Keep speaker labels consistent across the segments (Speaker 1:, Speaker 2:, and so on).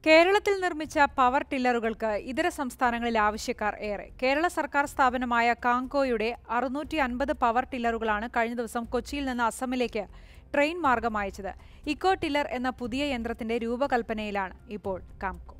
Speaker 1: കേരളത്തിൽ നിർമ്മിച്ച പവർ ടില്ലറുകൾക്ക് ഇതര സംസ്ഥാനങ്ങളിൽ ആവശ്യക്കാർ ഏറെ കേരള സർക്കാർ സ്ഥാപനമായ കാങ്കോയുടെ അറുന്നൂറ്റി അൻപത് പവർ ടില്ലറുകളാണ് കഴിഞ്ഞ ദിവസം കൊച്ചിയിൽ നിന്ന് അസമിലേക്ക് ട്രെയിൻ മാർഗം അയച്ചത് ഇക്കോ ടില്ലർ എന്ന പുതിയ യന്ത്രത്തിന്റെ രൂപകൽപ്പനയിലാണ് ഇപ്പോൾ കാംകോ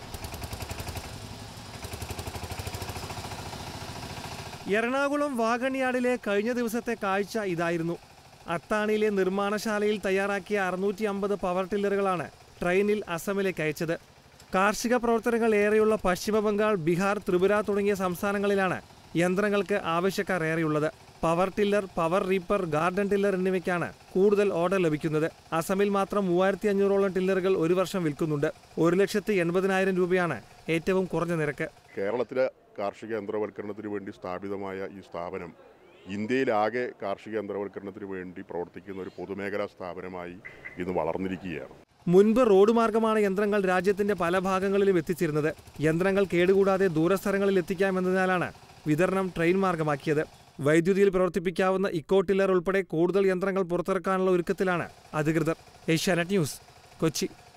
Speaker 2: എറണാകുളം വാഗണിയാടിലെ കഴിഞ്ഞ ദിവസത്തെ കാഴ്ച ഇതായിരുന്നു അത്താണിയിലെ നിർമ്മാണശാലയിൽ തയ്യാറാക്കിയ അറുന്നൂറ്റി അമ്പത് പവർ ടില്ലറുകളാണ് ട്രെയിനിൽ അസമിലേക്ക് അയച്ചത് കാർഷിക പ്രവർത്തനങ്ങൾ ഏറെയുള്ള പശ്ചിമ ബംഗാൾ ബീഹാർ ത്രിപുര തുടങ്ങിയ സംസ്ഥാനങ്ങളിലാണ് യന്ത്രങ്ങൾക്ക് ആവശ്യക്കാർ ഏറെയുള്ളത് power tiller power reaper garden tiller എന്നിവയ്ക്കാണ് കൂടുതൽ ഓർഡർ ലഭിക്കുന്നത് അസമിൽ മാത്രം മൂവായിരത്തി അഞ്ഞൂറോളം ടില്ലറുകൾ ഒരു വർഷം വിൽക്കുന്നുണ്ട് ഒരു ലക്ഷത്തി എൺപതിനായിരം രൂപയാണ് ഏറ്റവും കുറഞ്ഞ നിരക്ക്
Speaker 3: കേരളത്തിലെ കാർഷിക യന്ത്രവൽക്കരണത്തിന് വേണ്ടി സ്ഥാപിതമായ ഈ സ്ഥാപനം ഇന്ത്യയിലാകെ കാർഷിക യന്ത്രവൽക്കരണത്തിന് വേണ്ടി പ്രവർത്തിക്കുന്ന ഒരു പൊതുമേഖലാ സ്ഥാപനമായി ഇന്ന് വളർന്നിരിക്കുകയാണ്
Speaker 2: മുൻപ് റോഡ് മാർഗമാണ് യന്ത്രങ്ങൾ രാജ്യത്തിന്റെ പല ഭാഗങ്ങളിലും എത്തിച്ചിരുന്നത് യന്ത്രങ്ങൾ കേടുകൂടാതെ ദൂരസ്ഥലങ്ങളിൽ എത്തിക്കാമെന്നതിനാലാണ് വിതരണം ട്രെയിൻ മാർഗമാക്കിയത് വൈദ്യുതിയിൽ പ്രവർത്തിപ്പിക്കാവുന്ന ഇക്കോ ടില്ലർ ഉൾപ്പെടെ കൂടുതൽ യന്ത്രങ്ങൾ പുറത്തിറക്കാനുള്ള ഒരുക്കത്തിലാണ് അധികൃതർ ഏഷ്യാനെറ്റ് ന്യൂസ് കൊച്ചി